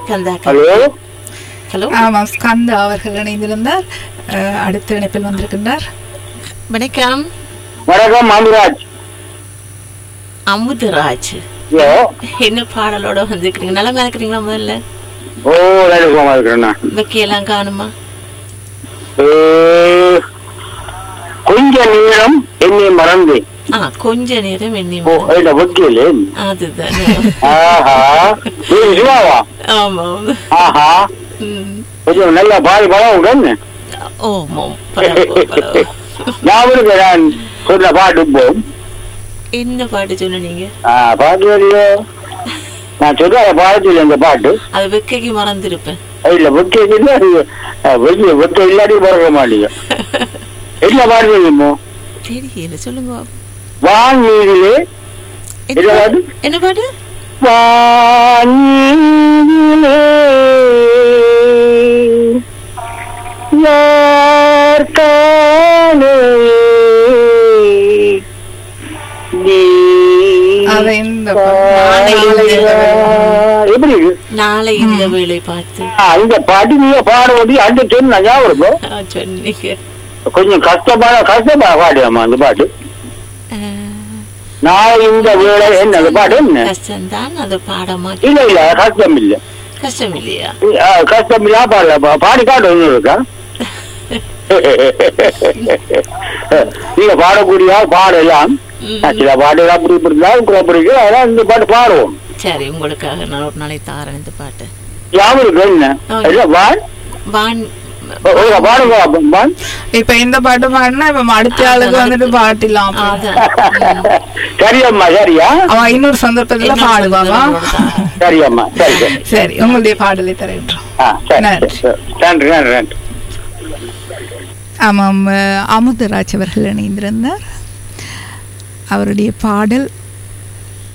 கந்தா hello hello ஆமாம் ஸ்கந்தா அவர்கள் இணைந்திருந்தார் அஹ், அடுத்த இணைப்பில் வந்திருக்கின்றார் வணக்கம் வணக்கம் மாமிராஜ் அமுதராஜ் ஹலோ என்ன பாடலோட வந்திருக்கிறீங்க நல்லா இருக்கிறீங்களா முதல்ல ஓ நல்ல இருக்கிறேண்ணா வெக்கையெல்லாம் காணுமா கொஞ்ச நேரம் என்னை மறந்தேன் ஆ கொஞ்ச நேரம் எண்ணி ஓ இல்ல வக்கீல் அதுதான் ஆஹா நீ சிவாவா ஆமா ஆஹா ம். கொஞ்சம் நல்ல பால் பழம் உடனே ஓமோ பரவ, பரவ. ஞாபகம் நான் சொன்ன பாட்டு போம் என்ன பாட்டு சொன்னீங்க ஆ, பாட்டு இல்லையோ நான் சொல்ற பாட்டு இல்லை இந்த பாட்டு அது வெக்கைக்கு மறந்திருப்பேன் இல்ல வெக்க இல்ல வெக்க வெக்க இல்லாட்டி பிறக்க மாட்டீங்க என்ன பாட்டு தெரியுமோ தெரியல சொல்லுங்க வான் மீதிலே என்ன என்ன பாட்டு? பாட்டு? என்ன பாட்டு வான் மீதிலே யார் காணே நீ அதை இந்த காலைவா- எப்படி இருக்கு நாளை இந்த வேலை பார்த்து ஆ, இந்த பாட்டு நீங்க பாடுவது அந்த சொன்ன ஞாபகம் இருக்கும் ஆ, சொன்னீங்க கொஞ்சம் கஷ்டமான கஷ்டமா பாடுமா அந்த பாட்டு ஆ, நான் இந்த வேலை என்ன அந்த பாட்டு என்ன கஷ்டம்தான் அது பாடமா இல்ல இல்ல கஷ்டம் இல்ல கஷ்டம் இல்லையா ஆ, கஷ்டம் இல்ல பாடல பா- பாடி காட்டு ஒண்ணு இருக்கா நீங்க பாடக்கூடிய பாடலாம் ம். சில பாட்டு அப்படி இப்படி இருந்தாலும் குழப்பறீங்க அதான் இந்த பாட்டு பாடுவோம் சரி உங்களுக்காக நான் ஒரு நாளை தாரேன் இந்த பாட்டு ஞாபகம் இருக்கு என்ன ஆ. இல்ல வான் வான் ஒரு பாடுங்க அப்ப, வான் இப்ப இந்த பாட்டு பாடினா இப்ப அடுத்த ஆளுக்கு வந்துட்டு பாட்டிலாம் அதான் சரியம்மா சரியா அவன் இன்னொரு சந்தர்ப்பத்துல இன்னொரு பாடுவாவா சந்தர்ப்பத்தோட சரியம்மா சரி சரி சரி உங்களுடைய பாடலை தரேன்றோம் ஆ சரி நன்றி. சரி. நன்றி நன்றி நன்றி ஆமாம் அஹ், அமுதராஜ் அவர்கள் இணைந்திருந்தார் அவருடைய பாடல்